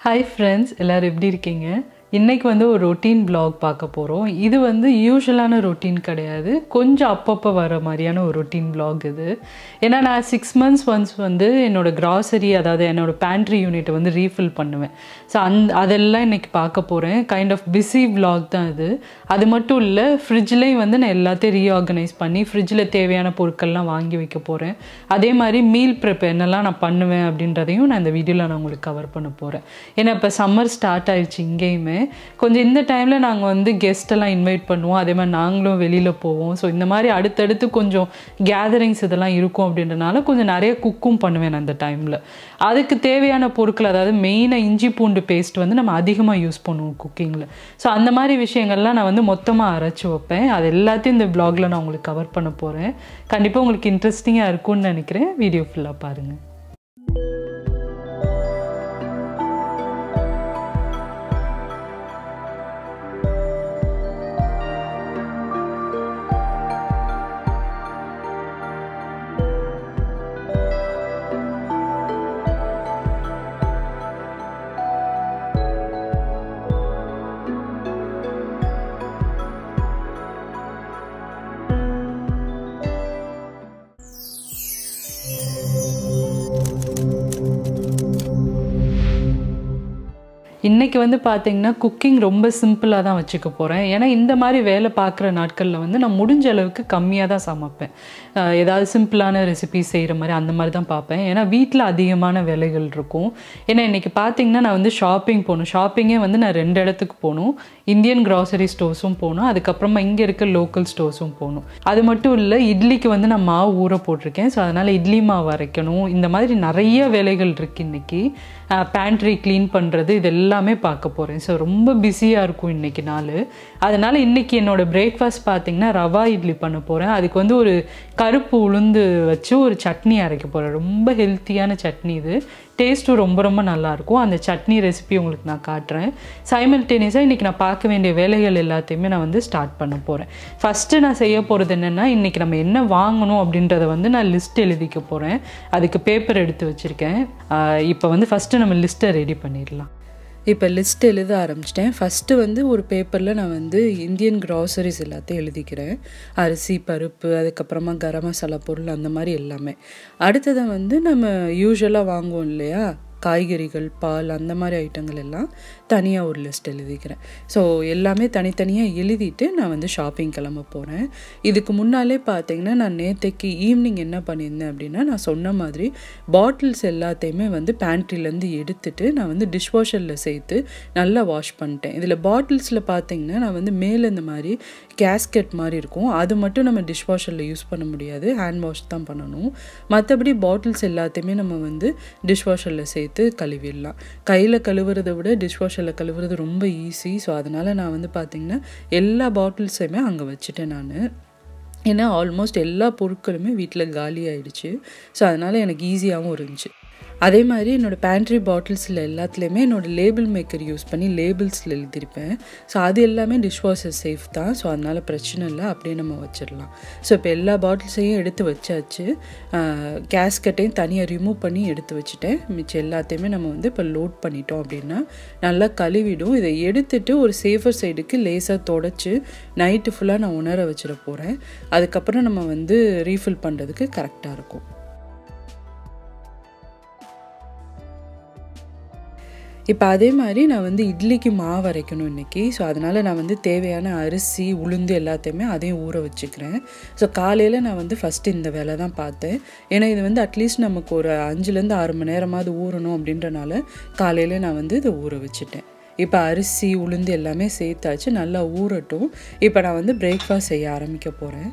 hi friends எல்லோரும் எப்படி இருக்கீங்க இன்றைக்கி வந்து ஒரு ரொட்டீன் vlog பார்க்க போகிறோம் இது வந்து யூஷுவலான ரொட்டீன் கிடையாது கொஞ்சம் அப்பப்போ வர மாதிரியான ஒரு ரொட்டீன் vlog இது ஏன்னா நான் சிக்ஸ் மந்த்ஸ் ஒன்ஸ் வந்து என்னோட கிராசரி அதாவது என்னோட பேண்ட்ரி யூனிட்டை வந்து ரீஃபில் பண்ணுவேன் ஸோ அந் அதெல்லாம் இன்றைக்கி பார்க்க போகிறேன் கைண்ட் ஆஃப் பிஸி vlog தான் இது அது மட்டும் இல்லை ஃப்ரிட்ஜ்லேயும் வந்து நான் எல்லாத்தையும் ரீஆர்கனைஸ் பண்ணி ஃப்ரிட்ஜில் தேவையான பொருட்கள்லாம் வாங்கி வைக்க போகிறேன் அதே மாதிரி மீல் ப்ரிப் என்னெல்லாம் நான் பண்ணுவேன் அப்படின்றதையும் நான் இந்த வீடியோவில் நான் உங்களுக்கு கவர் பண்ண போகிறேன் ஏன்னா இப்போ சம்மர் ஸ்டார்ட் ஆயிடுச்சு இங்கேயுமே கொஞ்சம் இந்த டைமில் நாங்கள் வந்து கெஸ்ட்டெல்லாம் இன்வைட் பண்ணுவோம் அதே மாதிரி நாங்களும் வெளியில் போவோம் ஸோ இந்த மாதிரி அடுத்தடுத்து கொஞ்சம் கேதரிங்ஸ் இதெல்லாம் இருக்கும் அப்படின்றனால கொஞ்சம் நிறைய குக்கும் பண்ணுவேன் நான் அந்த டைமில் அதுக்கு தேவையான பொருட்கள் அதாவது மெயினாக இஞ்சி பூண்டு பேஸ்ட் வந்து நம்ம அதிகமாக யூஸ் பண்ணுவோம் குக்கிங்கில் ஸோ அந்த மாதிரி விஷயங்கள்லாம் நான் வந்து மொத்தமாக அரைச்சி வைப்பேன் அது எல்லாத்தையும் இந்த ப்ளாகில் நான் உங்களுக்கு கவர் பண்ண போகிறேன் கண்டிப்பாக உங்களுக்கு இன்ட்ரெஸ்டிங்காக இருக்கும்னு நினைக்கிறேன் வீடியோ ஃபுல்லாக பாருங்கள் இன்றைக்கி வந்து பார்த்தீங்கன்னா குக்கிங் ரொம்ப சிம்பிளாக தான் வச்சுக்க போகிறேன் ஏன்னா இந்த மாதிரி வேலை பார்க்குற நாட்களில் வந்து நான் முடிஞ்ச அளவுக்கு கம்மியாக தான் சமைப்பேன் அஹ் ஏதாவது சிம்பிளான ரெசிபி செய்கிற மாதிரி அந்த மாதிரி தான் பார்ப்பேன் ஏன்னா வீட்டில் அதிகமான வேலைகள் இருக்கும் ஏன்னா இன்றைக்கி பார்த்தீங்கன்னா நான் வந்து ஷாப்பிங் போகணும் ஷாப்பிங்கே வந்து நான் ரெண்டு இடத்துக்கு போகணும் இந்தியன் கிராசரி ஸ்டோர்ஸும் போகணும் அதுக்கப்புறமா இங்கே இருக்க லோக்கல் ஸ்டோர்ஸும் போகணும் அது மட்டும் இல்லை இட்லிக்கு வந்து நான் மாவு ஊற போட்டிருக்கேன் ஸோ அதனால் இட்லி மாவு அரைக்கணும் இந்த மாதிரி நிறைய வேலைகள் இருக்குது இன்றைக்கி பேண்ட்ரி க்ளீன் பண்ணுறது இது எல்லாமே பார்க்க போகிறேன் ஸோ ரொம்ப பிஸியாக இருக்கும் இன்றைக்கி நாள் அதனால் இன்றைக்கி என்னோடய பிரேக்ஃபாஸ்ட் பார்த்தீங்கன்னா ரவா இட்லி பண்ண போகிறேன் அதுக்கு வந்து ஒரு கருப்பு உளுந்து வச்சு ஒரு சட்னி அரைக்க போகிறேன் ரொம்ப ஹெல்த்தியான சட்னி இது டேஸ்ட்டும் ரொம்ப ரொம்ப நல்லாயிருக்கும் அந்த சட்னி ரெசிபி உங்களுக்கு நான் காட்டுறேன் சைமல்டேனியஸாக இன்றைக்கி நான் பார்க்க வேண்டிய வேலைகள் எல்லாத்தையுமே நான் வந்து ஸ்டார்ட் பண்ண போகிறேன் ஃபஸ்ட்டு நான் செய்ய போகிறது என்னென்னா இன்றைக்கி நம்ம என்ன வாங்கணும் அப்படின்றத வந்து நான் லிஸ்ட் எழுதிக்க போகிறேன் அதுக்கு பேப்பர் எடுத்து வச்சுருக்கேன் இப்போ வந்து ஃபஸ்ட்டு நம்ம லிஸ்ட்டை ரெடி பண்ணிடலாம் இப்போ லிஸ்ட் எழுத ஆரம்பிச்சிட்டேன் ஃபஸ்ட்டு வந்து ஒரு பேப்பரில் நான் வந்து இந்தியன் க்ராசரிஸ் எல்லாத்தையும் எழுதிக்கிறேன் அரிசி பருப்பு அதுக்கப்புறமா கரம் மசாலா பொருள் அந்த மாதிரி எல்லாமே அடுத்ததை வந்து நம்ம யூஸ்வலாக வாங்குவோம் இல்லையா காய்கறிகள் பால் அந்த மாதிரி ஐட்டங்கள் எல்லாம் தனியாக ஒரு லிஸ்ட் எழுதிக்கிறேன் ஸோ எல்லாமே தனித்தனியாக எழுதிட்டு நான் வந்து ஷாப்பிங் கிளம்ப போகிறேன் இதுக்கு முன்னாலே பார்த்தீங்கன்னா நான் நேற்றைக்கு ஈவினிங் என்ன பண்ணியிருந்தேன் அப்படின்னா நான் சொன்ன மாதிரி பாட்டில்ஸ் எல்லாத்தையுமே வந்து பேண்ட்ரிலேருந்து எடுத்துட்டு நான் வந்து டிஷ்வாஷரில் சேர்த்து நல்லா வாஷ் பண்ணிட்டேன் இதில் பாட்டில்ஸில் பார்த்தீங்கன்னா நான் வந்து மேலே இந்த மாதிரி கேஸ்கெட் மாதிரி இருக்கும் அது மட்டும் நம்ம டிஷ்வாஷரில் யூஸ் பண்ண முடியாது ஹேண்ட் வாஷ் தான் பண்ணணும் மற்றபடி பாட்டில்ஸ் எல்லாத்தையுமே நம்ம வந்து டிஷ்வாஷரில் சேர்த்து கழுவிடலாம் கையில் கழுவுறதை விட டிஷ்வாஷரில் கழுவுறது ரொம்ப ஈஸி ஸோ அதனால் நான் வந்து பார்த்திங்கன்னா எல்லா பாட்டில்ஸையுமே அங்கே வச்சுட்டேன் நான் ஏன்னா ஆல்மோஸ்ட் எல்லா பொருட்களுமே வீட்டில் காலி ஆயிடுச்சு ஸோ அதனால் எனக்கு ஈஸியாகவும் இருந்துச்சு அதே மாதிரி என்னோடய பேண்ட்ரி பாட்டில்ஸில் எல்லாத்துலேயுமே என்னோடய லேபிள் மேக்கர் யூஸ் பண்ணி லேபிள்ஸில் எழுதியிருப்பேன் ஸோ அது எல்லாமே டிஷ்வாஷர் சேஃப் தான் ஸோ அதனால் பிரச்சனை இல்லை அப்படியே நம்ம வச்சிடலாம் ஸோ இப்போ எல்லா பாட்டில்ஸையும் எடுத்து வச்சாச்சு கேஸ்கட்டையும் தனியாக ரிமூவ் பண்ணி எடுத்து வச்சுட்டேன் மிச்சம் எல்லாத்தையுமே நம்ம வந்து இப்போ லோட் பண்ணிட்டோம் அப்படின்னா நல்லா கழுவிடும் இதை எடுத்துட்டு ஒரு சேஃபர் சைடுக்கு லேசாக தொடச்சி நைட்டு ஃபுல்லாக நான் உணர வச்சிட போகிறேன் அதுக்கப்புறம் நம்ம வந்து ரீஃபில் பண்ணுறதுக்கு கரெக்டாக இருக்கும் இப்போ அதே மாதிரி நான் வந்து இட்லிக்கு மாவு அரைக்கணும் இன்றைக்கி ஸோ அதனால் நான் வந்து தேவையான அரிசி உளுந்து எல்லாத்தையுமே அதையும் ஊற வச்சுக்கிறேன் ஸோ காலையில் நான் வந்து ஃபஸ்ட்டு இந்த வேலை தான் பார்த்தேன் ஏன்னா இது வந்து அட்லீஸ்ட் நமக்கு ஒரு அஞ்சுலேருந்து ஆறு மணி நேரமாவது ஊறணும் அப்படின்றனால காலையில் நான் வந்து இதை ஊற வச்சுட்டேன் இப்போ அரிசி உளுந்து எல்லாமே சேர்த்தாச்சு நல்லா ஊறட்டும் இப்போ நான் வந்து பிரேக்ஃபாஸ்ட் செய்ய ஆரம்பிக்க போகிறேன்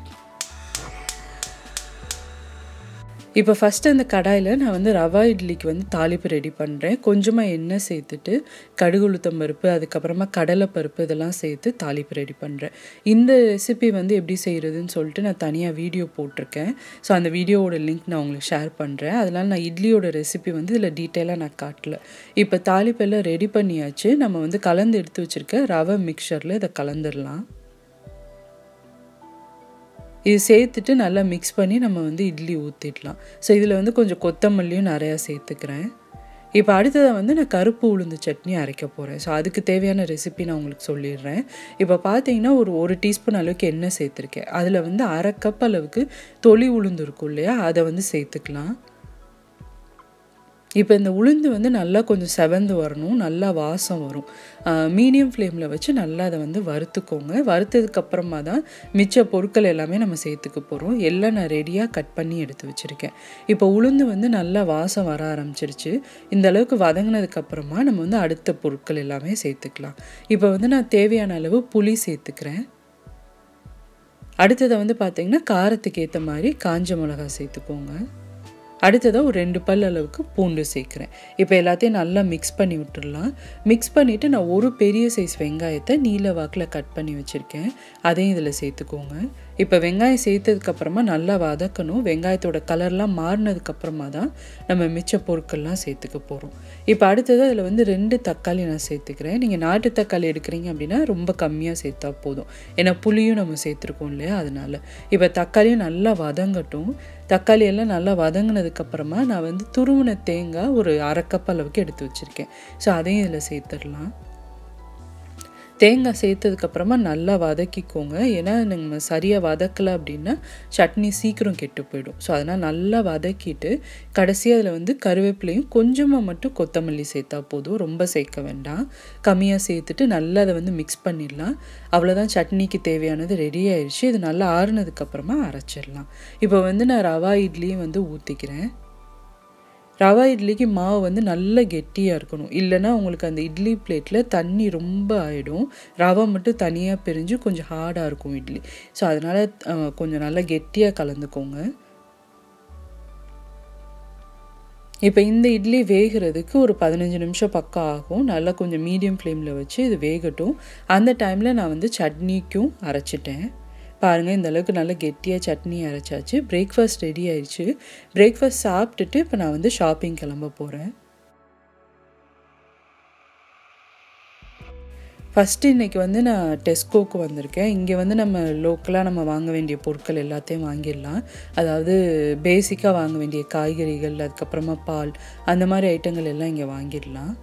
இப்போ ஃபஸ்ட்டு அந்த கடாயில் நான் வந்து ரவா இட்லிக்கு வந்து தாளிப்பு ரெடி பண்ணுறேன் கொஞ்சமாக எண்ணெய் சேர்த்துட்டு கடுகு உளுத்தம் பருப்பு அதுக்கப்புறமா கடலைப்பருப்பு இதெல்லாம் சேர்த்து தாளிப்பு ரெடி பண்ணுறேன் இந்த ரெசிபி வந்து எப்படி செய்கிறதுன்னு சொல்லிட்டு நான் தனியாக வீடியோ போட்டிருக்கேன் ஸோ அந்த வீடியோவோட லிங்க் நான் உங்களுக்கு ஷேர் பண்ணுறேன் அதனால் நான் இட்லியோட ரெசிபி வந்து இதில் டீட்டெயிலாக நான் காட்டல இப்போ தாளிப்பெல்லாம் ரெடி பண்ணியாச்சு நம்ம வந்து கலந்து எடுத்து வச்சுருக்க ரவை மிக்சரில் இதை கலந்துடலாம் இது சேர்த்துட்டு நல்லா மிக்ஸ் பண்ணி நம்ம வந்து இட்லி ஊற்றிடலாம் ஸோ இதில் வந்து கொஞ்சம் கொத்தமல்லியும் நிறையா சேர்த்துக்கிறேன் இப்போ அடுத்ததாக வந்து நான் கருப்பு உளுந்து சட்னி அரைக்க போகிறேன் ஸோ அதுக்கு தேவையான ரெசிபி நான் உங்களுக்கு சொல்லிடுறேன் இப்போ பார்த்தீங்கன்னா ஒரு ஒரு டீஸ்பூன் அளவுக்கு எண்ணெய் சேர்த்துருக்கேன் அதில் வந்து அரை கப் அளவுக்கு தொளி உளுந்து இருக்கும் இல்லையா அதை வந்து சேர்த்துக்கலாம் இப்போ இந்த உளுந்து வந்து நல்லா கொஞ்சம் செவந்து வரணும் நல்லா வாசம் வரும் மீடியம் ஃப்ளேமில் வச்சு நல்லா அதை வந்து வறுத்துக்கோங்க வறுத்ததுக்கப்புறமா தான் மிச்ச பொருட்கள் எல்லாமே நம்ம சேர்த்துக்க போகிறோம் எல்லாம் நான் ரெடியாக கட் பண்ணி எடுத்து வச்சுருக்கேன் இப்போ உளுந்து வந்து நல்லா வாசம் வர ஆரம்பிச்சிருச்சு இந்த அளவுக்கு வதங்கினதுக்கப்புறமா நம்ம வந்து அடுத்த பொருட்கள் எல்லாமே சேர்த்துக்கலாம் இப்போ வந்து நான் தேவையான அளவு புளி சேர்த்துக்கிறேன் அடுத்ததை வந்து பார்த்திங்கன்னா காரத்துக்கு ஏற்ற மாதிரி காஞ்ச மிளகா சேர்த்துக்கோங்க அடுத்ததாக ஒரு ரெண்டு பல் அளவுக்கு பூண்டு சேர்க்குறேன் இப்போ எல்லாத்தையும் நல்லா மிக்ஸ் பண்ணி விட்டுடலாம் மிக்ஸ் பண்ணிவிட்டு நான் ஒரு பெரிய சைஸ் வெங்காயத்தை நீல வாக்கில் கட் பண்ணி வச்சுருக்கேன் அதையும் இதில் சேர்த்துக்கோங்க இப்போ வெங்காயம் சேர்த்ததுக்கப்புறமா நல்லா வதக்கணும் வெங்காயத்தோட கலர்லாம் மாறினதுக்கப்புறமா தான் நம்ம மிச்ச பொருட்கள்லாம் சேர்த்துக்க போகிறோம் இப்போ அடுத்தது அதில் வந்து ரெண்டு தக்காளி நான் சேர்த்துக்கிறேன் நீங்கள் நாட்டு தக்காளி எடுக்கிறீங்க அப்படின்னா ரொம்ப கம்மியாக சேர்த்தா போதும் ஏன்னா புளியும் நம்ம சேர்த்துருக்கோம் இல்லையா அதனால இப்போ தக்காளியும் நல்லா வதங்கட்டும் தக்காளி எல்லாம் நல்லா வதங்கினதுக்கப்புறமா நான் வந்து துருவின தேங்காய் ஒரு அரை கப் அளவுக்கு எடுத்து வச்சுருக்கேன் ஸோ அதையும் இதில் சேர்த்துடலாம் தேங்காய் சேர்த்ததுக்கப்புறமா நல்லா வதக்கிக்கோங்க ஏன்னா நம்ம சரியாக வதக்கலை அப்படின்னா சட்னி சீக்கிரம் கெட்டு போயிடும் ஸோ அதனால் நல்லா வதக்கிட்டு கடைசியாக அதில் வந்து கருவேப்பிலையும் கொஞ்சமாக மட்டும் கொத்தமல்லி சேர்த்தா போதும் ரொம்ப சேர்க்க வேண்டாம் கம்மியாக சேர்த்துட்டு நல்லா அதை வந்து மிக்ஸ் பண்ணிடலாம் அவ்வளோதான் சட்னிக்கு தேவையானது ரெடி ஆயிடுச்சு இது நல்லா ஆறுனதுக்கப்புறமா அரைச்சிடலாம் இப்போ வந்து நான் ரவா இட்லியும் வந்து ஊற்றிக்கிறேன் ரவா இட்லிக்கு மாவு வந்து நல்ல கெட்டியாக இருக்கணும் இல்லைன்னா உங்களுக்கு அந்த இட்லி பிளேட்டில் தண்ணி ரொம்ப ஆகிடும் ரவை மட்டும் தனியாக பிரிஞ்சு கொஞ்சம் ஹார்டாக இருக்கும் இட்லி ஸோ அதனால் கொஞ்சம் நல்லா கெட்டியாக கலந்துக்கோங்க இப்போ இந்த இட்லி வேகிறதுக்கு ஒரு பதினஞ்சு நிமிஷம் பக்கம் ஆகும் நல்லா கொஞ்சம் மீடியம் ஃப்ளேமில் வச்சு இது வேகட்டும் அந்த டைமில் நான் வந்து சட்னிக்கும் அரைச்சிட்டேன் பாருங்கள் இந்த அளவுக்கு நல்லா கெட்டியாக சட்னி அரைச்சாச்சு பிரேக்ஃபாஸ்ட் ரெடி ஆயிடுச்சு பிரேக்ஃபாஸ்ட் சாப்பிட்டுட்டு இப்போ நான் வந்து ஷாப்பிங் கிளம்ப போகிறேன் ஃபஸ்ட்டு இன்றைக்கி வந்து நான் டெஸ்கோக்கு வந்திருக்கேன் இங்கே வந்து நம்ம லோக்கலாக நம்ம வாங்க வேண்டிய பொருட்கள் எல்லாத்தையும் வாங்கிடலாம் அதாவது பேசிக்காக வாங்க வேண்டிய காய்கறிகள் அதுக்கப்புறமா பால் அந்த மாதிரி ஐட்டங்கள் எல்லாம் இங்கே வாங்கிடலாம்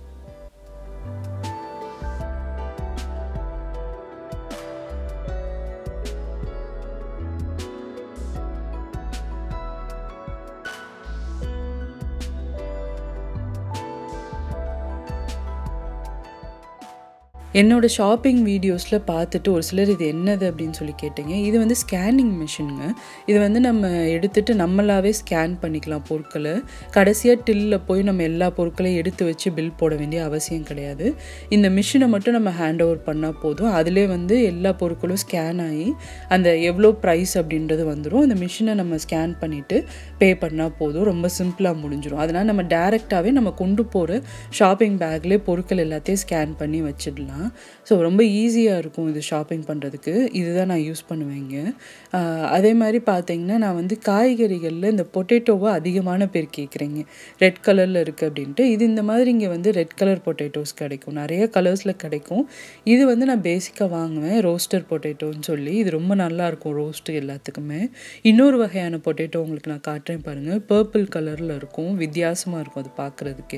என்னோட ஷாப்பிங் வீடியோஸில் பார்த்துட்டு ஒரு சிலர் இது என்னது அப்படின்னு சொல்லி கேட்டீங்க இது வந்து ஸ்கேனிங் மிஷினுங்க இது வந்து நம்ம எடுத்துகிட்டு நம்மளாவே ஸ்கேன் பண்ணிக்கலாம் பொருட்களை கடைசியாக டில்லில் போய் நம்ம எல்லா பொருட்களையும் எடுத்து வச்சு பில் போட வேண்டிய அவசியம் கிடையாது இந்த மிஷினை மட்டும் நம்ம ஹேண்ட் ஓவர் பண்ணால் போதும் அதிலே வந்து எல்லா பொருட்களும் ஸ்கேன் ஆகி அந்த எவ்வளோ ப்ரைஸ் அப்படின்றது வந்துடும் அந்த மிஷினை நம்ம ஸ்கேன் பண்ணிவிட்டு பே பண்ணால் போதும் ரொம்ப சிம்பிளாக முடிஞ்சிடும் அதனால் நம்ம டேரெக்டாகவே நம்ம கொண்டு போகிற ஷாப்பிங் பேக்லேயே பொருட்கள் எல்லாத்தையும் ஸ்கேன் பண்ணி வச்சிடலாம் ஸோ ரொம்ப ஈஸியாக இருக்கும் இது ஷாப்பிங் பண்ணுறதுக்கு இதுதான் நான் யூஸ் பண்ணுவேங்க அதே மாதிரி பார்த்தீங்கன்னா நான் வந்து காய்கறிகளில் இந்த பொட்டேட்டோவை அதிகமான பேர் கேட்குறீங்க ரெட் கலரில் இருக்குது அப்படின்ட்டு இது இந்த மாதிரி இங்கே வந்து ரெட் கலர் பொட்டேட்டோஸ் கிடைக்கும் நிறைய கலர்ஸில் கிடைக்கும் இது வந்து நான் பேசிக்காக வாங்குவேன் ரோஸ்டர் பொட்டேட்டோன்னு சொல்லி இது ரொம்ப நல்லாயிருக்கும் ரோஸ்ட்டு எல்லாத்துக்குமே இன்னொரு வகையான பொட்டேட்டோ உங்களுக்கு நான் காட்டுறேன் பாருங்கள் பர்பிள் கலரில் இருக்கும் வித்தியாசமாக இருக்கும் அது பார்க்குறதுக்கு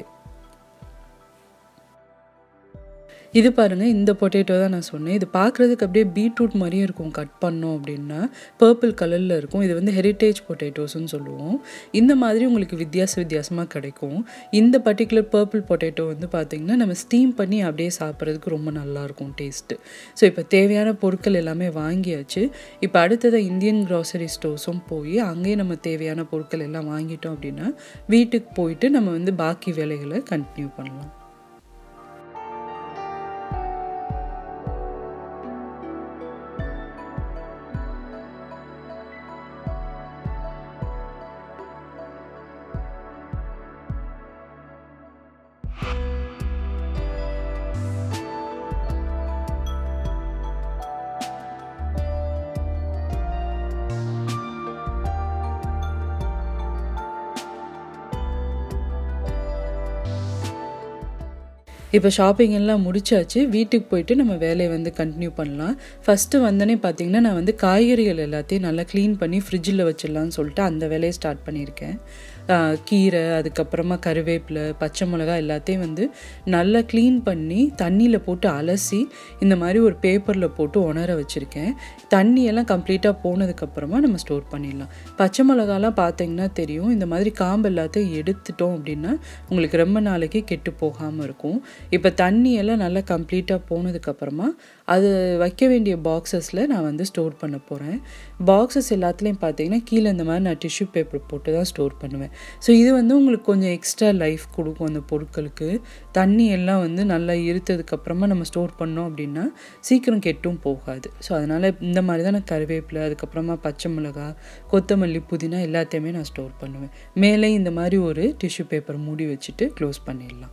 இது பாருங்கள் இந்த பொட்டேட்டோ தான் நான் சொன்னேன் இது பார்க்குறதுக்கு அப்படியே பீட்ரூட் மாதிரியும் இருக்கும் கட் பண்ணோம் அப்படின்னா பர்பிள் கலரில் இருக்கும் இது வந்து ஹெரிட்டேஜ் பொட்டேட்டோஸ்னு சொல்லுவோம் இந்த மாதிரி உங்களுக்கு வித்தியாச வித்தியாசமாக கிடைக்கும் இந்த பர்டிகுலர் பர்பிள் பொட்டேட்டோ வந்து பார்த்திங்கன்னா நம்ம ஸ்டீம் பண்ணி அப்படியே சாப்பிட்றதுக்கு ரொம்ப நல்லாயிருக்கும் டேஸ்ட்டு ஸோ இப்போ தேவையான பொருட்கள் எல்லாமே வாங்கியாச்சு இப்போ அடுத்ததை இந்தியன் க்ராசரி ஸ்டோர்ஸும் போய் அங்கேயே நம்ம தேவையான பொருட்கள் எல்லாம் வாங்கிட்டோம் அப்படின்னா வீட்டுக்கு போயிட்டு நம்ம வந்து பாக்கி வேலைகளை கண்டினியூ பண்ணலாம் இப்போ ஷாப்பிங் எல்லாம் முடிச்சாச்சு வீட்டுக்கு போயிட்டு நம்ம வேலையை வந்து கண்டினியூ பண்ணலாம் ஃபஸ்ட்டு வந்தோடனே பார்த்தீங்கன்னா நான் வந்து காய்கறிகள் எல்லாத்தையும் நல்லா க்ளீன் பண்ணி ஃப்ரிட்ஜில் வச்சிடலான்னு சொல்லிட்டு அந்த வேலையை ஸ்டார்ட் பண்ணியிருக்கேன் ஆஹ், கீரை அதுக்கப்புறமா கருவேப்பிலை பச்சை மிளகாய் எல்லாத்தையும் வந்து நல்லா க்ளீன் பண்ணி தண்ணியில் போட்டு அலசி இந்த மாதிரி ஒரு பேப்பரில் போட்டு உணர வச்சுருக்கேன் தண்ணியெல்லாம் கம்ப்ளீட்டாக போனதுக்கப்புறமா நம்ம ஸ்டோர் பண்ணிடலாம் பச்சை மிளகாலாம் பார்த்தீங்கன்னா தெரியும் இந்த மாதிரி காம்பு எல்லாத்தையும் எடுத்துட்டோம் அப்படின்னா உங்களுக்கு ரொம்ப நாளைக்கு கெட்டு போகாமல் இருக்கும் இப்போ தண்ணியெல்லாம் நல்லா கம்ப்ளீட்டாக போனதுக்கப்புறமா அது வைக்க வேண்டிய பாக்ஸஸில் நான் வந்து ஸ்டோர் பண்ண போகிறேன் பாக்ஸஸ் எல்லாத்துலேயும் பார்த்தீங்கன்னா கீழே இந்த மாதிரி நான் டிஷ்யூ பேப்பர் போட்டு தான் ஸ்டோர் பண்ணுவேன் ஸோ இது வந்து உங்களுக்கு கொஞ்சம் எக்ஸ்ட்ரா லைஃப் கொடுக்கும் அந்த பொருட்களுக்கு தண்ணி எல்லாம் வந்து நல்லா இருத்ததுக்கப்புறமா நம்ம ஸ்டோர் பண்ணோம் அப்படின்னா சீக்கிரம் கெட்டும் போகாது ஸோ அதனால் இந்த மாதிரி தான் நான் கருவேப்பிலை அதுக்கப்புறமா பச்சை மிளகா கொத்தமல்லி புதினா எல்லாத்தையுமே நான் ஸ்டோர் பண்ணுவேன் மேலே இந்த மாதிரி ஒரு டிஷ்யூ பேப்பர் மூடி வச்சுட்டு க்ளோஸ் பண்ணிடலாம்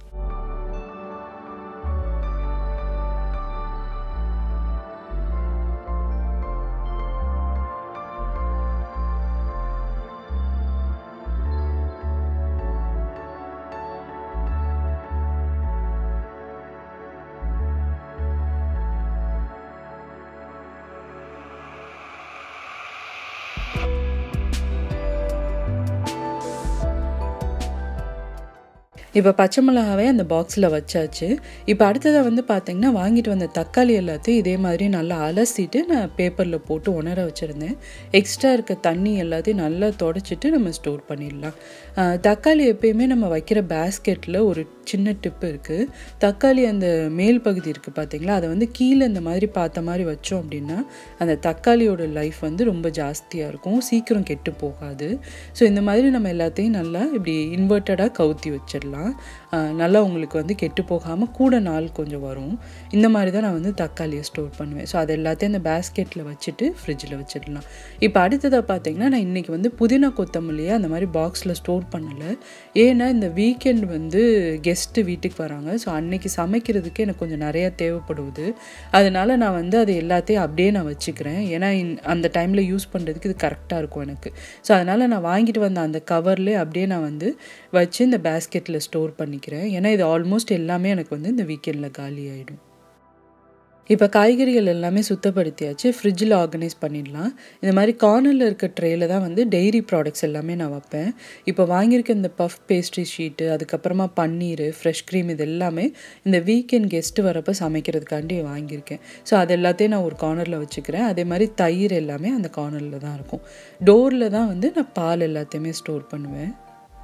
இப்போ பச்சை மிளகாவே அந்த பாக்ஸில் வச்சாச்சு இப்போ அடுத்ததாக வந்து பார்த்தீங்கன்னா வாங்கிட்டு வந்த தக்காளி எல்லாத்தையும் இதே மாதிரி நல்லா அலசிட்டு நான் பேப்பரில் போட்டு உணர வச்சுருந்தேன் எக்ஸ்ட்ரா இருக்க தண்ணி எல்லாத்தையும் நல்லா தொடச்சிட்டு நம்ம ஸ்டோர் பண்ணிடலாம் ஆஹ் தக்காளி எப்பயுமே நம்ம வைக்கிற பேஸ்கெட்டில் ஒரு சின்ன டிப்பு இருக்குது தக்காளி அந்த மேல் பகுதி இருக்குது பார்த்தீங்களா அதை வந்து கீழே இந்த மாதிரி பார்த்த மாதிரி வச்சோம் அப்படின்னா அந்த தக்காளியோட லைஃப் வந்து ரொம்ப ஜாஸ்தியாக இருக்கும் சீக்கிரம் கெட்டு போகாது ஸோ இந்த மாதிரி நம்ம எல்லாத்தையும் நல்லா இப்படி இன்வெர்ட்டடாக கவுத்தி வச்சிடலாம் ஆஹ் நல்லா உங்களுக்கு வந்து கெட்டு போகாமல் கூட நாள் கொஞ்சம் வரும் இந்த மாதிரி தான் நான் வந்து தக்காளியை ஸ்டோர் பண்ணுவேன் ஸோ அது எல்லாத்தையும் இந்த பேஸ்கெட்டில் வச்சுட்டு ஃப்ரிட்ஜில் வச்சிடலாம் இப்போ அடுத்ததாக பார்த்தீங்கன்னா நான் இன்றைக்கி வந்து புதினா கொத்தமல்லியை அந்த மாதிரி பாக்ஸில் ஸ்டோர் பண்ணலை ஏன்னா இந்த வீக்கெண்ட் வந்து கெஸ்ட்டு வீட்டுக்கு வராங்க ஸோ அன்னைக்கு சமைக்கிறதுக்கு எனக்கு கொஞ்சம் நிறையா தேவைப்படுது அதனால நான் வந்து அது எல்லாத்தையும் அப்படியே நான் வச்சுக்கிறேன் ஏன்னா இன்- அந்த டைமில் யூஸ் பண்ணுறதுக்கு இது கரெக்டாக இருக்கும் எனக்கு ஸோ அதனால் நான் வாங்கிட்டு வந்த அந்த கவர்லேயே அப்படியே நான் வந்து வச்சு இந்த பேஸ்கெட்டில் ஸ்டோர் பண்ணிக்கிறேன் ஏன்னா இது ஆல்மோஸ்ட் எல்லாமே எனக்கு வந்து இந்த வீக்கெண்டில் காலி ஆகிடும் இப்போ காய்கறிகள் எல்லாமே சுத்தப்படுத்தியாச்சு ஃப்ரிட்ஜில் ஆர்கனைஸ் பண்ணிடலாம் இந்த மாதிரி கார்னரில் இருக்க ட்ரேயில் தான் வந்து டெய்ரி ப்ராடக்ட்ஸ் எல்லாமே நான் வைப்பேன் இப்போ வாங்கியிருக்க இந்த பஃப் பேஸ்ட்ரி ஷீட்டு அதுக்கப்புறமா பன்னீர் ஃப்ரெஷ் க்ரீம் இது எல்லாமே இந்த வீக்கெண்ட் கெஸ்ட்டு வரப்போ சமைக்கிறதுக்காண்டி வாங்கியிருக்கேன் ஸோ அது எல்லாத்தையும் நான் ஒரு கார்னரில் வச்சுக்கிறேன் அதே மாதிரி தயிர் எல்லாமே அந்த கார்னரில் தான் இருக்கும் டோரில் தான் வந்து நான் பால் எல்லாத்தையுமே ஸ்டோர் பண்ணுவேன்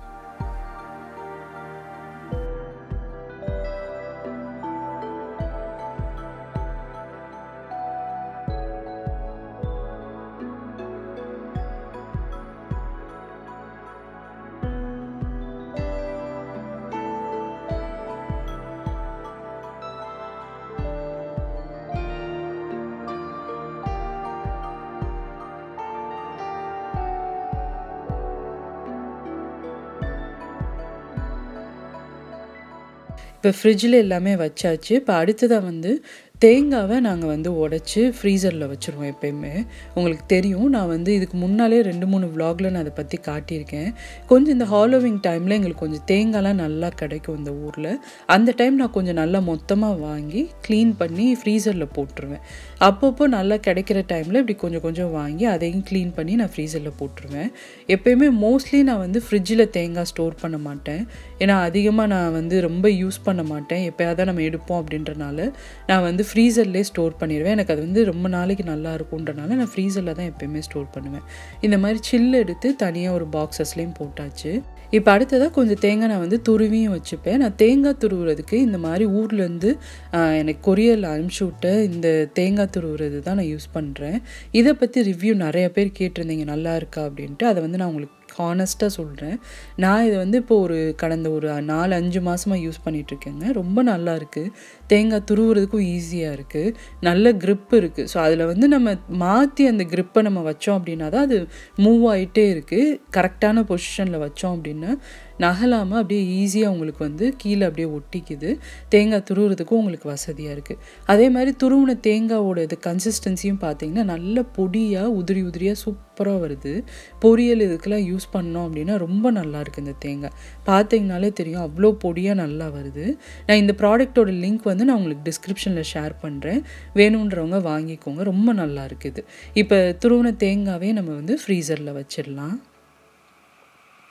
இப்போ ஃப்ரிட்ஜில் எல்லாமே வச்சாச்சு இப்போ அடுத்ததாக வந்து தேங்காவை நாங்கள் வந்து உடச்சி ஃப்ரீசரில் வச்சுருவோம் எப்பயுமே உங்களுக்கு தெரியும் நான் வந்து இதுக்கு முன்னாலே ரெண்டு மூணு vlogல நான் அதை பற்றி காட்டியிருக்கேன் கொஞ்சம் இந்த ஹாலோவிங் டைமில் எங்களுக்கு கொஞ்சம் தேங்காய்லாம் நல்லா கிடைக்கும் இந்த ஊரில் அந்த டைம் நான் கொஞ்சம் நல்லா மொத்தமாக வாங்கி க்ளீன் பண்ணி ஃப்ரீசரில் போட்டுருவேன் அப்பப்போ நல்லா கிடைக்கிற டைமில் இப்படி கொஞ்சம் கொஞ்சம் வாங்கி அதையும் க்ளீன் பண்ணி நான் ஃப்ரீசரில் போட்டுருவேன் எப்பயுமே மோஸ்ட்லி நான் வந்து ஃப்ரிட்ஜில் தேங்காய் ஸ்டோர் பண்ண மாட்டேன் ஏன்னா அதிகமாக நான் வந்து ரொம்ப யூஸ் பண்ண மாட்டேன் எப்போயாவது தான் நம்ம எடுப்போம் அப்படின்றனால நான் வந்து ஃப்ரீசர்லேயே ஸ்டோர் பண்ணிடுவேன் எனக்கு அது வந்து ரொம்ப நாளைக்கு நல்லா இருக்கும்ன்றனால நான் ஃப்ரீசரில் தான் எப்பயுமே ஸ்டோர் பண்ணுவேன் இந்த மாதிரி சில்லு எடுத்து தனியாக ஒரு பாக்ஸஸ்லேயும் போட்டாச்சு இப்போ அடுத்ததாக கொஞ்சம் தேங்காய் நான் வந்து துருவியும் வச்சுப்பேன் நான் தேங்காய் துருவுறதுக்கு இந்த மாதிரி ஊர்லேருந்து எனக்கு கொரியரில் அனுப்பிச்சி விட்ட இந்த தேங்காய் துருவுறது தான் நான் யூஸ் பண்ணுறேன் இதை பற்றி ரிவ்யூ நிறைய பேர் கேட்டிருந்தீங்க நல்லா இருக்கா அப்படின்ட்டு அதை வந்து நான் உங்களுக்கு ஹானஸ்ட்டாக சொல்கிறேன் நான் இதை வந்து இப்போ ஒரு கடந்த ஒரு நாலு அஞ்சு மாதமாக யூஸ் பண்ணிகிட்ருக்கேங்க ரொம்ப நல்லா இருக்குது தேங்காய் துருவுறதுக்கும் ஈஸியாக இருக்குது நல்ல grip இருக்குது ஸோ அதில் வந்து நம்ம மாற்றி அந்த grip-அ நம்ம வச்சோம் அப்படின்னா தான் அது மூவ் ஆகிட்டே இருக்குது கரெக்டான பொசிஷனில் வச்சோம் அப்படின்னா நகலாமல் அப்படியே ஈஸியாக உங்களுக்கு வந்து கீழே அப்படியே ஒட்டிக்குது தேங்காய் துருவுறதுக்கும் உங்களுக்கு வசதியாக இருக்குது அதே மாதிரி துருவின தேங்காவோட இது கன்சிஸ்டன்சியும் பார்த்தீங்கன்னா நல்ல பொடியாக உதிரி உதிரியாக சூப்பராக வருது பொரியல் இதுக்கெல்லாம் யூஸ் பண்ணோம் அப்படின்னா ரொம்ப நல்லா இருக்குது இந்த தேங்காய் பார்த்தீங்கனாலே தெரியும் அவ்வளோ பொடியாக நல்லா வருது நான் இந்த ப்ராடக்ட்டோட லிங்க் வந்து நான் உங்களுக்கு டிஸ்கிரிப்ஷனில் ஷேர் பண்ணுறேன் வேணுன்றவங்க வாங்கிக்கோங்க ரொம்ப நல்லா இருக்குது இப்போ துருவின தேங்காவே நம்ம வந்து ஃப்ரீசரில் வச்சிடலாம்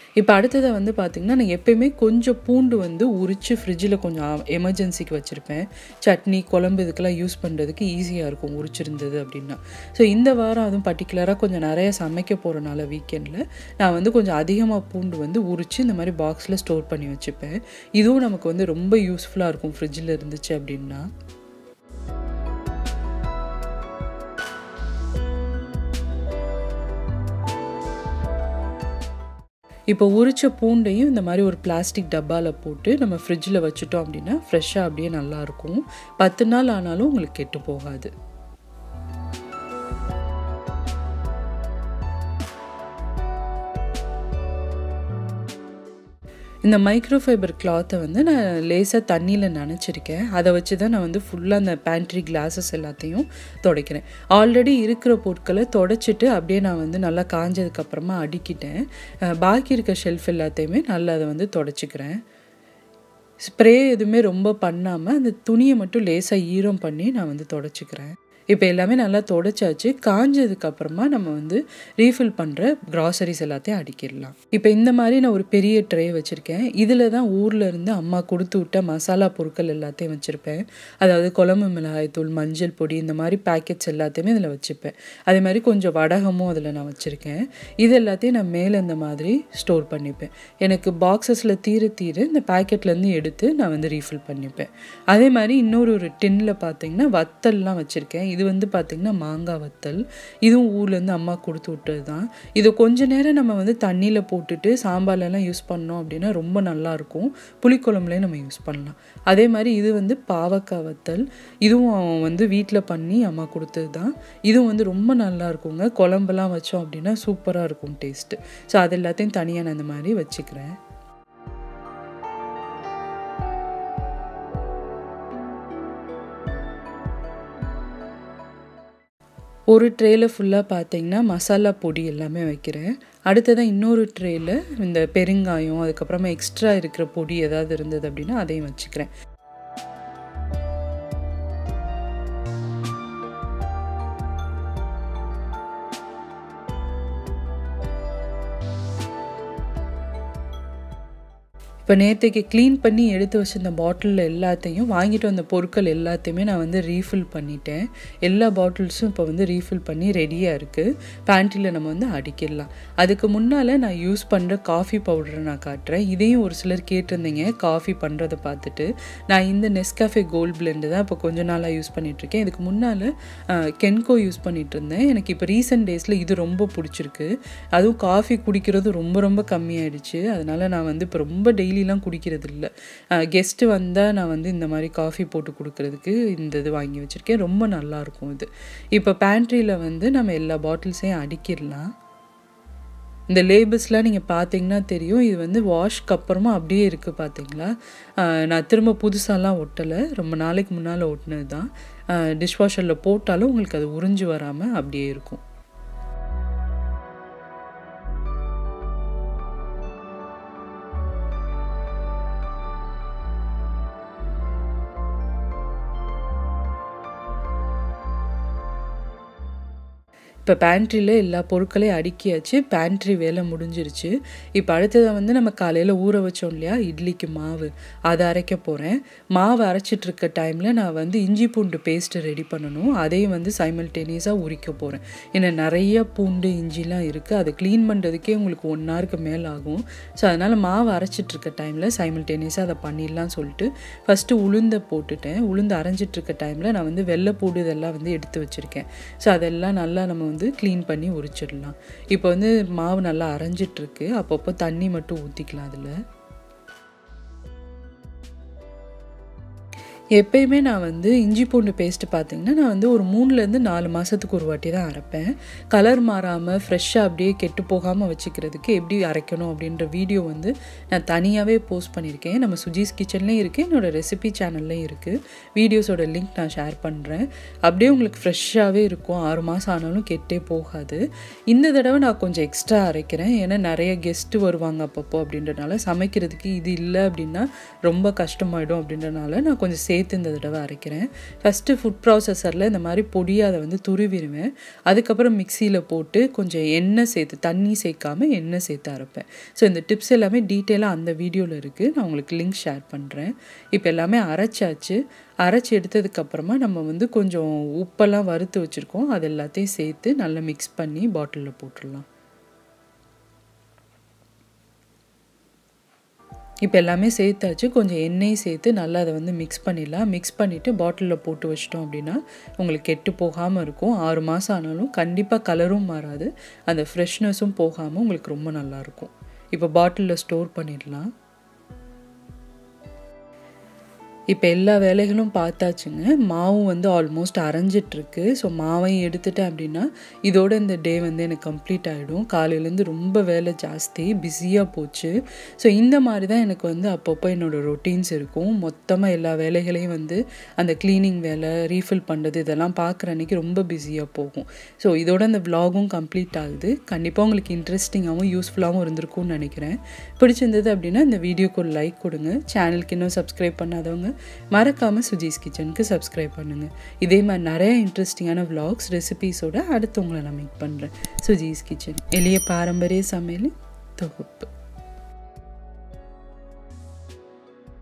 இப்போ அடுத்ததை வந்து பார்த்திங்கன்னா நான் எப்பயுமே கொஞ்சம் பூண்டு வந்து உரித்து ஃப்ரிட்ஜில் கொஞ்சம் எமர்ஜென்சிக்கு வச்சுருப்பேன் சட்னி குழம்பு இதுக்கெல்லாம் யூஸ் பண்ணுறதுக்கு ஈஸியாக இருக்கும் உரிச்சிருந்தது அப்படின்னா ஸோ இந்த வாரம் அதுவும் பர்டிகுலராக கொஞ்சம் நிறைய சமைக்க போகிறனால வீக்கெண்டில் நான் வந்து கொஞ்சம் அதிகமாக பூண்டு வந்து உரித்து இந்த மாதிரி பாக்ஸில் ஸ்டோர் பண்ணி வச்சுப்பேன் இதுவும் நமக்கு வந்து ரொம்ப யூஸ்ஃபுல்லாக இருக்கும் ஃப்ரிட்ஜில் இருந்துச்சு அப்படின்னா இப்போ உரிச்ச பூண்டையும் இந்த மாதிரி ஒரு பிளாஸ்டிக் டப்பாவில் போட்டு நம்ம ஃப்ரிட்ஜில் வச்சுட்டோம் அப்படின்னா ஃப்ரெஷ்ஷாக அப்படியே நல்லாயிருக்கும் பத்து நாள் ஆனாலும் உங்களுக்கு கெட்டு போகாது இந்த மைக்ரோ ஃபைபர் கிளாத்தை வந்து நான் லேசாக தண்ணியில் நனைச்சிருக்கேன் அதை வச்சு தான் நான் வந்து ஃபுல்லாக அந்த பேண்ட்ரி கிளாஸஸ் எல்லாத்தையும் துடைக்கிறேன் ஆல்ரெடி இருக்கிற பொருட்களை தொடச்சிட்டு அப்படியே நான் வந்து நல்லா காஞ்சதுக்கப்புறமா அடுக்கிட்டேன் பாக்கி இருக்க ஷெல்ஃப் எல்லாத்தையுமே நல்லா அதை வந்து தொடச்சிக்கிறேன் ஸ்ப்ரே எதுவுமே ரொம்ப பண்ணாமல் அந்த துணியை மட்டும் லேசாக ஈரம் பண்ணி நான் வந்து தொடச்சிக்கிறேன் இப்போ எல்லாமே நல்லா தொடச்சாச்சு காஞ்சதுக்கு அப்புறமா நம்ம வந்து ரீஃபில் பண்ணுற க்ராசரிஸ் எல்லாத்தையும் அடிக்கிடலாம் இப்போ இந்த மாதிரி நான் ஒரு பெரிய ட்ரே வச்சுருக்கேன் இதில் தான் ஊரில் இருந்து அம்மா கொடுத்து விட்ட மசாலா பொருட்கள் எல்லாத்தையும் வச்சுருப்பேன் அதாவது குழம்பு மிளகாய்த்தூள் மஞ்சள் பொடி இந்த மாதிரி பேக்கெட்ஸ் எல்லாத்தையுமே இதில் வச்சுப்பேன் அதே மாதிரி கொஞ்சம் வடகமும் அதில் நான் வச்சுருக்கேன் இது எல்லாத்தையும் நான் மேலே இந்த மாதிரி ஸ்டோர் பண்ணிப்பேன் எனக்கு பாக்ஸஸில் தீர தீர இந்த பேக்கெட்லேருந்து எடுத்து நான் வந்து ரீஃபில் பண்ணிப்பேன் அதே மாதிரி இன்னொரு ஒரு டின்னில் பார்த்தீங்கன்னா வத்தல்லாம் வச்சுருக்கேன் இது வந்து பார்த்திங்கன்னா மாங்காய் வத்தல் இதுவும் ஊர்லேருந்து அம்மா கொடுத்து விட்டது தான் இது கொஞ்ச நேரம் நம்ம வந்து தண்ணியில் போட்டுட்டு சாம்பார்லலாம் யூஸ் பண்ணோம் அப்படின்னா ரொம்ப நல்லாயிருக்கும் புளிக்குழம்புலேயும் நம்ம யூஸ் பண்ணலாம் அதே மாதிரி இது வந்து பாவக்காய் வத்தல் இதுவும் வந்து வீட்டில் பண்ணி அம்மா கொடுத்தது தான் இதுவும் வந்து ரொம்ப நல்லா இருக்குங்க குழம்பெல்லாம் வச்சோம் அப்படின்னா சூப்பராக இருக்கும் டேஸ்ட்டு ஸோ அது எல்லாத்தையும் தனியாக நான் இந்த மாதிரி வச்சுக்கிறேன் ஒரு ட்ரேயில் ஃபுல்லாக பார்த்தீங்கன்னா மசாலா பொடி எல்லாமே வைக்கிறேன் அடுத்ததான் இன்னொரு ட்ரேயில் இந்த பெருங்காயம் அதுக்கப்புறமா எக்ஸ்ட்ரா இருக்கிற பொடி ஏதாவது இருந்தது அப்படின்னா அதையும் வச்சுக்கிறேன் இப்போ நேற்றுக்கு க்ளீன் பண்ணி எடுத்து வச்சிருந்த பாட்டிலில் எல்லாத்தையும் வாங்கிட்டு வந்த பொருட்கள் எல்லாத்தையுமே நான் வந்து ரீஃபில் பண்ணிட்டேன் எல்லா பாட்டில்ஸும் இப்போ வந்து ரீஃபில் பண்ணி ரெடியாக இருக்குது பேண்ட்ரியில் நம்ம வந்து அடிக்கிடலாம் அதுக்கு முன்னால் நான் யூஸ் பண்ணுற காஃபி பவுடரை நான் காட்டுறேன் இதையும் ஒரு சிலர் கேட்டிருந்தீங்க காஃபி பண்ணுறதை பார்த்துட்டு நான் இந்த நெஸ்காஃபே கோல்ட் பிளெண்டு தான் இப்போ கொஞ்ச நாளாக யூஸ் பண்ணிகிட்ருக்கேன் இதுக்கு முன்னால் கென்கோ யூஸ் பண்ணிகிட்டு இருந்தேன் எனக்கு இப்போ ரீசெண்ட் டேஸில் இது ரொம்ப பிடிச்சிருக்கு அதுவும் காஃபி குடிக்கிறது ரொம்ப ரொம்ப கம்மியாயிடுச்சு அதனால் நான் வந்து இப்போ ரொம்ப டெய்லி டெய்லிலாம் குடிக்கிறது இல்லை கெஸ்ட்டு வந்தால் நான் வந்து இந்த மாதிரி காஃபி போட்டு கொடுக்கறதுக்கு இந்த இது வாங்கி வச்சுருக்கேன் ரொம்ப நல்லாயிருக்கும் இது இப்போ பேண்ட்ரியில் வந்து நம்ம எல்லா பாட்டில்ஸையும் அடிக்கிடலாம் இந்த லேபிள்ஸ்லாம் நீங்கள் பார்த்தீங்கன்னா தெரியும் இது வந்து வாஷ்க்கு அப்புறமா அப்படியே இருக்குது பார்த்தீங்களா நான் திரும்ப புதுசாலாம் ஒட்டலை ரொம்ப நாளைக்கு முன்னால் ஒட்டினது தான் டிஷ்வாஷரில் போட்டாலும் உங்களுக்கு அது உறிஞ்சு வராமல் அப்படியே இருக்கும் இப்போ பேண்ட்ரியில் எல்லா பொருட்களையும் அடுக்கியாச்சு பேண்ட்ரி வேலை முடிஞ்சிருச்சு இப்போ அடுத்ததை வந்து நம்ம காலையில் ஊற வச்சோம் இல்லையா இட்லிக்கு மாவு அதை அரைக்க போகிறேன் மாவு அரைச்சிட்ருக்க டைமில் நான் வந்து இஞ்சி பூண்டு பேஸ்ட்டு ரெடி பண்ணணும் அதையும் வந்து சைமல்டேனியஸாக உரிக்க போகிறேன் ஏன்னா நிறைய பூண்டு இஞ்சிலாம் இருக்குது அதை க்ளீன் பண்ணுறதுக்கே உங்களுக்கு ஒன் ஹவருக்கு மேலே ஆகும் ஸோ அதனால் மாவு அரைச்சிட்ருக்க டைமில் சைமல்டேனியஸாக அதை பண்ணிடலாம் சொல்லிட்டு ஃபஸ்ட்டு உளுந்தை போட்டுட்டேன் உளுந்து அரைஞ்சிட்ருக்க டைமில் நான் வந்து வெள்ளைப்பூடு இதெல்லாம் வந்து எடுத்து வச்சுருக்கேன் ஸோ அதெல்லாம் நல்லா நம்ம வந்து க்ளீன் பண்ணி உரிச்சிடலாம் இப்போ வந்து மாவு நல்லா அரைஞ்சிட்ருக்கு அப்பப்போ தண்ணி மட்டும் ஊற்றிக்கலாம் அதில் எப்பயுமே நான் வந்து இஞ்சி பூண்டு பேஸ்ட்டு பார்த்தீங்கன்னா நான் வந்து ஒரு மூணுலேருந்து நாலு மாதத்துக்கு ஒரு வாட்டி தான் அரைப்பேன் கலர் மாறாமல் ஃப்ரெஷ்ஷாக அப்படியே கெட்டு போகாமல் வச்சுக்கிறதுக்கு எப்படி அரைக்கணும் அப்படின்ற வீடியோ வந்து நான் தனியாகவே போஸ்ட் பண்ணியிருக்கேன் நம்ம சுஜீஸ் கிச்சன்லேயும் இருக்குது என்னோடய ரெசிபி சேனல்லையும் இருக்குது வீடியோஸோட லிங்க் நான் ஷேர் பண்ணுறேன் அப்படியே உங்களுக்கு ஃப்ரெஷ்ஷாகவே இருக்கும் ஆறு மாதம் ஆனாலும் கெட்டே போகாது இந்த தடவை நான் கொஞ்சம் எக்ஸ்ட்ரா அரைக்கிறேன் ஏன்னா நிறைய கெஸ்ட்டு வருவாங்க அப்பப்போ அப்படின்றனால சமைக்கிறதுக்கு இது இல்லை அப்படின்னா ரொம்ப கஷ்டமாயிடும் அப்படின்றனால நான் கொஞ்சம் சே சேர்த்து இந்த தடவை அரைக்கிறேன் ஃபஸ்ட்டு ஃபுட் ப்ராசஸரில் இந்த மாதிரி பொடியை அதை வந்து துருவிடுவேன் அதுக்கப்புறம் மிக்சியில் போட்டு கொஞ்சம் எண்ணெய் சேர்த்து தண்ணி சேர்க்காம எண்ணெய் சேர்த்து அரைப்பேன் ஸோ இந்த டிப்ஸ் எல்லாமே டீட்டெயிலாக அந்த வீடியோவில் இருக்குது நான் உங்களுக்கு லிங்க் ஷேர் பண்ணுறேன் இப்போ எல்லாமே அரைச்சாச்சு அரைச்சி எடுத்ததுக்கப்புறமா நம்ம வந்து கொஞ்சம் உப்பெல்லாம் வறுத்து வச்சுருக்கோம் அது எல்லாத்தையும் சேர்த்து நல்லா மிக்ஸ் பண்ணி பாட்டிலில் போட்டுடலாம் இப்போ எல்லாமே சேர்த்தாச்சு கொஞ்சம் எண்ணெய் சேர்த்து நல்லா அதை வந்து மிக்ஸ் பண்ணிடலாம் மிக்ஸ் பண்ணிவிட்டு பாட்டிலில் போட்டு வச்சிட்டோம் அப்படின்னா உங்களுக்கு கெட்டு போகாமல் இருக்கும் ஆறு மாதம் ஆனாலும் கண்டிப்பாக கலரும் மாறாது அந்த ஃப்ரெஷ்னஸும் போகாமல் உங்களுக்கு ரொம்ப நல்லாயிருக்கும் இப்போ பாட்டிலில் ஸ்டோர் பண்ணிடலாம் இப்போ எல்லா வேலைகளும் பார்த்தாச்சுங்க மாவும் வந்து ஆல்மோஸ்ட் அரைஞ்சிட்ருக்கு ஸோ மாவையும் எடுத்துட்டேன் அப்படின்னா இதோட இந்த டே வந்து எனக்கு கம்ப்ளீட் ஆகிடும் காலையிலேருந்து ரொம்ப வேலை ஜாஸ்தி பிஸியாக போச்சு ஸோ இந்த மாதிரி தான் எனக்கு வந்து அப்பப்போ என்னோடய ரொட்டீன்ஸ் இருக்கும் மொத்தமாக எல்லா வேலைகளையும் வந்து அந்த க்ளீனிங் வேலை ரீஃபில் பண்ணுறது இதெல்லாம் பார்க்குற அன்றைக்கி ரொம்ப பிஸியாக போகும் ஸோ இதோட அந்த விலாகும் கம்ப்ளீட் ஆகுது கண்டிப்பாக உங்களுக்கு இன்ட்ரெஸ்டிங்காகவும் யூஸ்ஃபுல்லாகவும் இருந்திருக்கும்னு நினைக்கிறேன் பிடிச்சிருந்தது அப்படின்னா இந்த வீடியோக்கு ஒரு லைக் கொடுங்க சேனலுக்கு இன்னும் சப்ஸ்கிரைப் பண்ணாதவங்க மறக்காமல் சுஜீஸ் கிச்சனுக்கு சப்ஸ்கிரைப் பண்ணுங்கள் இதே மாதிரி நிறைய இன்ட்ரெஸ்டிங்கான விலாக்ஸ் ரெசிபீஸோட அடுத்து உங்களை நான் மீட் பண்ணுறேன் சுஜீஸ் கிச்சன் எளிய பாரம்பரிய சமையல் தொகுப்பு